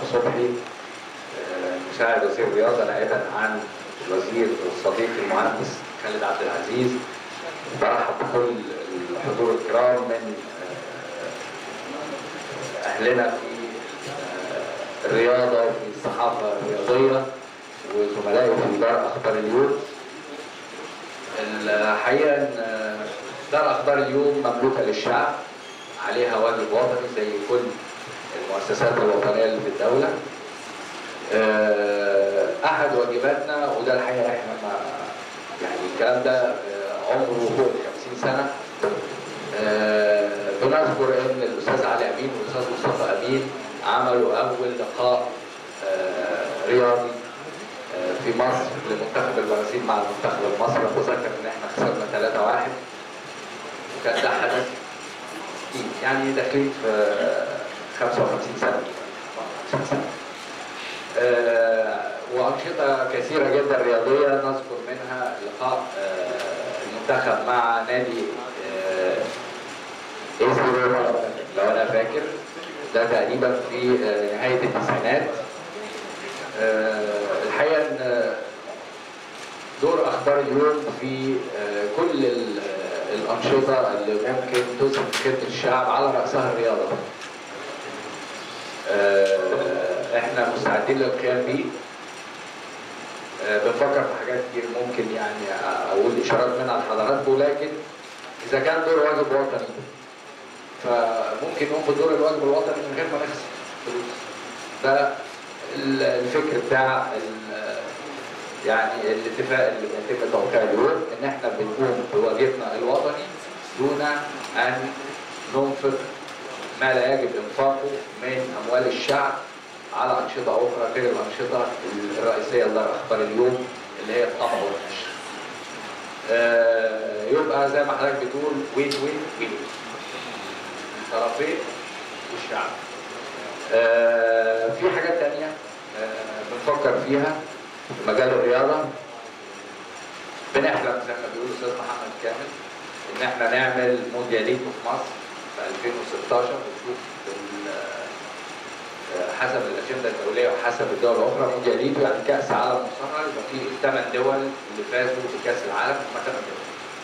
صبحي آه، مساعد وزير الرياضه نائبا عن الوزير والصديق المهندس خالد عبد العزيز برحب بكل الحضور الكرام من آه، اهلنا في آه، الرياضه وفي الصحافه الرياضيه وزملائي في دار اخبار اليوم الحقيقه ان دار اخبار اليوم مملوكه للشعب عليها واجب وطني زي كل المؤسسات الوطنيه اللي في الدوله آه، احد واجباتنا وده الحقيقه احنا ما يعني الكلام ده آه، عمره فوق ال 50 سنه آه، بنذكر ان الاستاذ علي امين والاستاذ مصطفى امين عملوا اول لقاء آه، رياضي آه، في مصر لمنتخب البرازيل مع المنتخب المصري اتذكر ان احنا خسرنا 3-1 وكان ده حدث جديد. يعني داخلين في آه، 55 سنه 55 سنه آه، وأنشطة كثيرة جدا رياضية نذكر منها لقاء آه، المنتخب مع نادي آه، ايس روما لو أنا فاكر ده تقريبا في آه، نهاية التسعينات آه، الحقيقة إن دور أخبار اليوم في آه، كل ال- آه، الأنشطة اللي ممكن تظهر خدمة الشعب على رأسها الرياضة. آه، احنا مستعدين للقيام بيه آه، بنفكر في حاجات كتير ممكن يعني اقول اشارات منها لحضراتكم لكن اذا كان دور واجب وطني فممكن نقوم بدور الواجب الوطني من غير ما نخسر فلوس ده ال- الفكر بتاع ال- يعني الاتفاق اللي بيتم توقيعه اليوم ان احنا بنقوم بواجبنا الوطني دون ان ننفق ما لا يجب انفاقه من اموال الشعب على انشطه اخرى غير الانشطه الرئيسيه لدار اخبار اليوم اللي هي الطبع والنشر. آه، يبقى زي ما حضرتك بتقول وين وين وين. الطرفين والشعب. آه، في حاجات تانية آه، بنفكر فيها في مجال الرياضة بنحلم زي ما بيقول الأستاذ محمد كامل إن إحنا نعمل موندياليتو في مصر في 2016 ونشوف ال- آه، حسب الأجندة الدولية وحسب الدول الأخرى موندياليتو يعني كأس عالم مصغر يبقى في الثمان دول اللي فازوا بكأس العالم هم ثمان دول.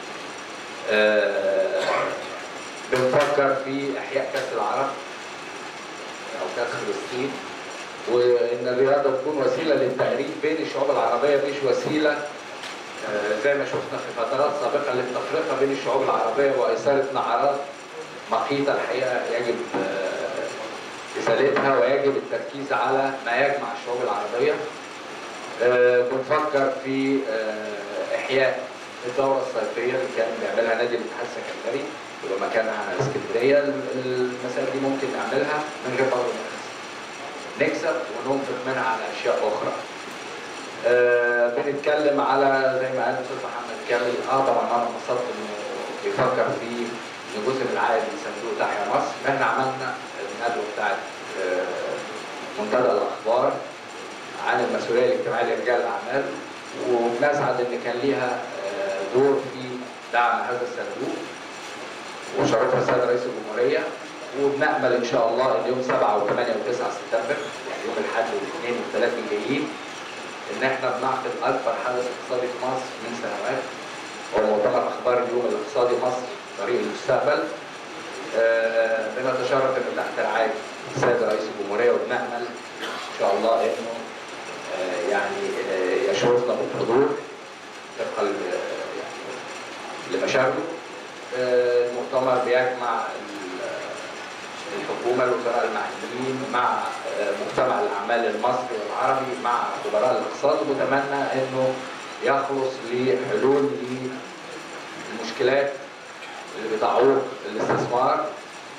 آه، بنفكر في إحياء كأس العرب او كاس فلسطين وان الرياضه تكون وسيله للتقريب بين الشعوب العربيه مش وسيله آه، زي ما شفنا في فترات سابقه للتفرقه بين الشعوب العربيه واثاره نعرات مقيته الحقيقه يجب آه، ازالتها ويجب التركيز على ما يجمع الشعوب العربيه. آه، بنفكر في آه، احياء الدوره الصيفيه اللي كان بيعملها نادي الاتحاد السكندري يبقى مكانها اسكندريه المسائل دي ممكن نعملها من غير برضه ما نخسر. نكسب وننفق منها على اشياء اخرى. آه بنتكلم على زي ما قال الاستاذ محمد كامل اه طبعا انا انبسطت انه بيفكر في ان جزء من العائد من صندوق تحيا مصر احنا عملنا الندوه بتاعت آه منتدى الاخبار عن المسؤوليه الاجتماعيه لرجال الاعمال وبنسعد ان كان ليها آه دور في دعم هذا الصندوق وشرفها السيد رئيس الجمهوريه وبنامل ان شاء الله اليوم 7 و8 و9 سبتمبر يعني يوم الاحد والاثنين والثلاث الجايين ان احنا بنعقد اكبر حدث اقتصادي في مصر من سنوات هو مؤتمر اخبار اليوم الاقتصادي مصر طريق المستقبل آه، بنتشرف انه تحت رعايه السيد رئيس الجمهوريه وبنامل ان شاء الله انه آه، يعني آه، يشرفنا بالحضور طبقا ل- يعني لمشاغله آه، المؤتمر بيجمع ال- الحكومه الوزراء المعنيين مع آه، مجتمع الاعمال المصري والعربي مع خبراء الاقتصاد وبتمنى انه يخلص لحلول للمشكلات اللي بتعوق الاستثمار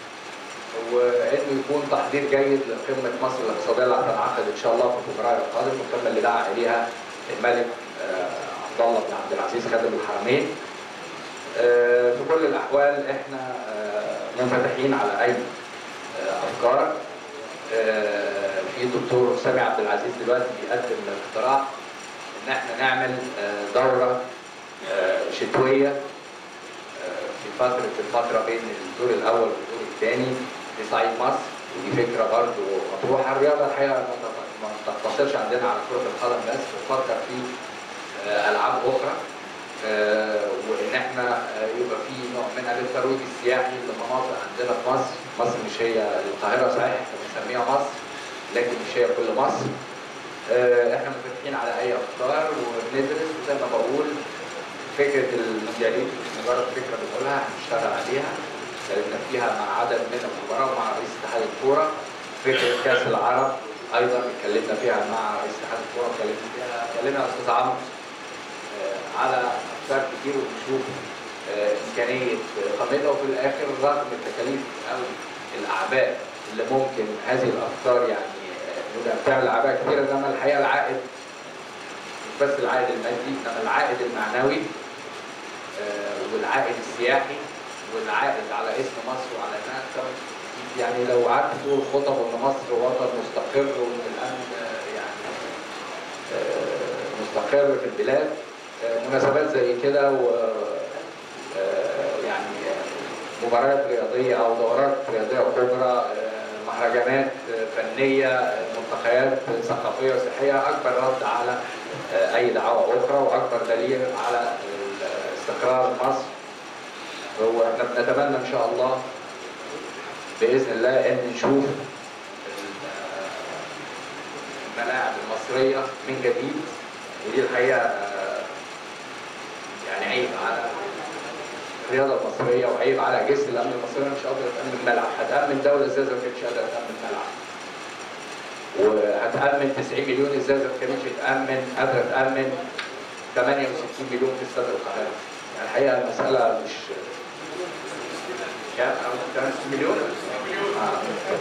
وانه يكون تحضير جيد لقمه مصر الاقتصاديه اللي هتنعقد ان شاء الله في فبراير القادم والقمه اللي دعا اليها الملك آه، عبد الله بن عبد العزيز خادم الحرمين. آه، في كل الاحوال احنا آه، منفتحين على اي آه، افكار آه، في دكتور سامي عبد العزيز دلوقتي بيقدم اقتراح ان احنا نعمل آه، دوره آه، شتويه آه، في فتره الفتره بين الدور الاول والدور الثاني في صعيد مصر ودي فكره برضه مطروحه الرياضه الحقيقه ما تق- ما تقتصرش عندنا على كره القدم بس بنفكر في آه، العاب اخرى آه، وان احنا آه، يبقى في نوع من الترويج السياحي لمناطق عندنا في مصر، مصر مش هي القاهره صحيح احنا بنسميها مصر لكن مش هي كل مصر. آه، احنا منفتحين على اي افكار وبندرس وزي ما بقول فكره المونديالين مش مجرد فكره بنقولها هنشتغل عليها اتكلمنا فيها مع عدد من الخبراء ومع رئيس اتحاد الكوره فكره كاس العرب ايضا اتكلمنا فيها مع رئيس اتحاد الكوره اتكلمنا فيها اتكلمنا يا استاذ عمرو آه، على افكار كتير وبنشوف آه، امكانيه اقامتها وفي الاخر رغم التكاليف او الاعباء اللي ممكن هذه الافكار يعني آه، نقول بتعمل اعباء كتير انما الحقيقه العائد مش بس العائد المادي انما العائد المعنوي آه، والعائد السياحي والعائد على اسم مصر وعلى انها تكون يعني لو قعدت تقول خطب ان مصر وطن مستقر وان الامن آه، يعني آه، مستقر في البلاد آه، مناسبات زي كده و آه، يعني آه، مباريات رياضيه او دورات رياضيه كبرى آه، مهرجانات آه، فنيه آه، ملتقيات ثقافيه وسياحيه اكبر رد على آه، اي دعوه اخرى واكبر دليل على استقرار مصر هو احنا بنتمنى ان شاء الله باذن الله ان نشوف الملاعب المصريه من جديد ودي الحقيقه آه، يعني عيب على الرياضه المصريه وعيب على اجهزه الامن المصريه مش قادره تامن ملعب هتامن دوله ازاي ما كانتش قادره تامن ملعب وهتامن 90 مليون ازاي ما كانتش تامن قادره تامن 68 مليون في استاد القاهره يعني الحقيقه المساله مش كام أو 68 مليون؟ آه.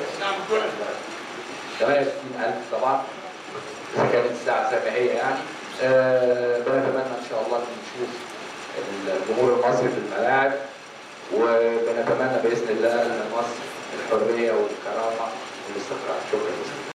68 ألف طبعا إذا كانت الساعة زي ما هي يعني آه بنتمنى إن شاء الله إن نشوف الجمهور المصري في الملاعب وبنتمنى بإذن الله لمصر الحرية والكرامة والاستقرار شكرا جزيلا